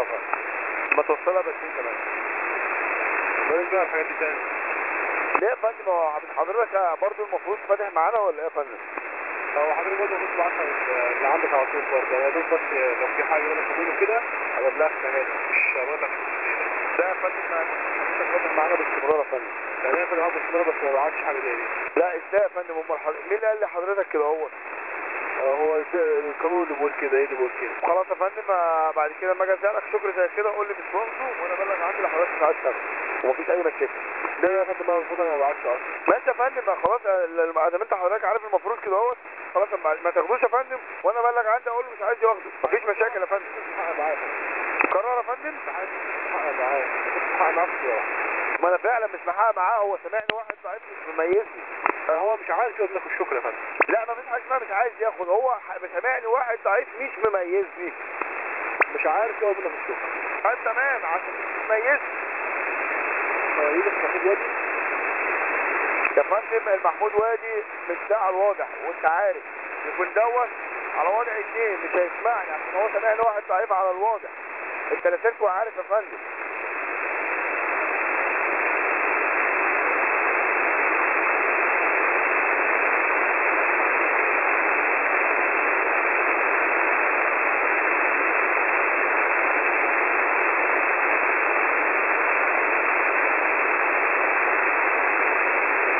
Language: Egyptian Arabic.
اه ما توصلها بنزين كمان مالك بقى الحاجات دي تاني ليه يا فندم هو حضرتك برضه المفروض فاتح معانا ولا ايه يا فندم؟ هو حضرتك برضه بص بعتها اللي عندك على طول برضه يا دوب بس لو في حاجه انا فاضله كده هبلغك تمام مش هبلغ لا يا فندم حضرتك فاتح معانا باستمرار يا فندم تمام في العرض الصغيره بس ما بعتش حاجه زي دي لا ازاي يا فندم امال حضرتك مين اللي قال لحضرتك كده هو؟ هو القانون اللي بيقول كده ايه اللي بيقول كده خلاص يا فندم آه، بعد كده لما اجي اسالك شكر زي كده قول لي مش واخده وانا ابلغ عندي لحضرتك ساعات شغل ومفيش اي مشاكل ده يا فندم بقى المفروض انا ما بعتش اصلا ما انت يا فندم ما خلاص ما دام انت حضرتك عارف المفروض كده اهوت خلاص ما ما تاخدوش يا فندم وانا ابلغ عندي اقول له مش عايز ياخده مفيش مشاكل يا فندم حق معايا قرار يا فندم حق معايا حق معاك بصراحه ما انا فعلا مش محقق معاه هو سامعني واحد ضعيف مش مميزني هو مش عايز يقول لك الشكر يا فندم لا ما فيش حاجه اسمها مش عايز ياخد هو ح- سامعني واحد ضعيف مش مميزني مش عارف يقول لك الشكر قال تمام عشان مش مميزني يجي في وادي يا فندم المحمود وادي مش ده على الواضح وانت عارف يكون دوت على وضع اتنين مش هيسمعني عشان هو سامعني واحد ضعيف على الواضح انت لاسلك وعارف يا فندم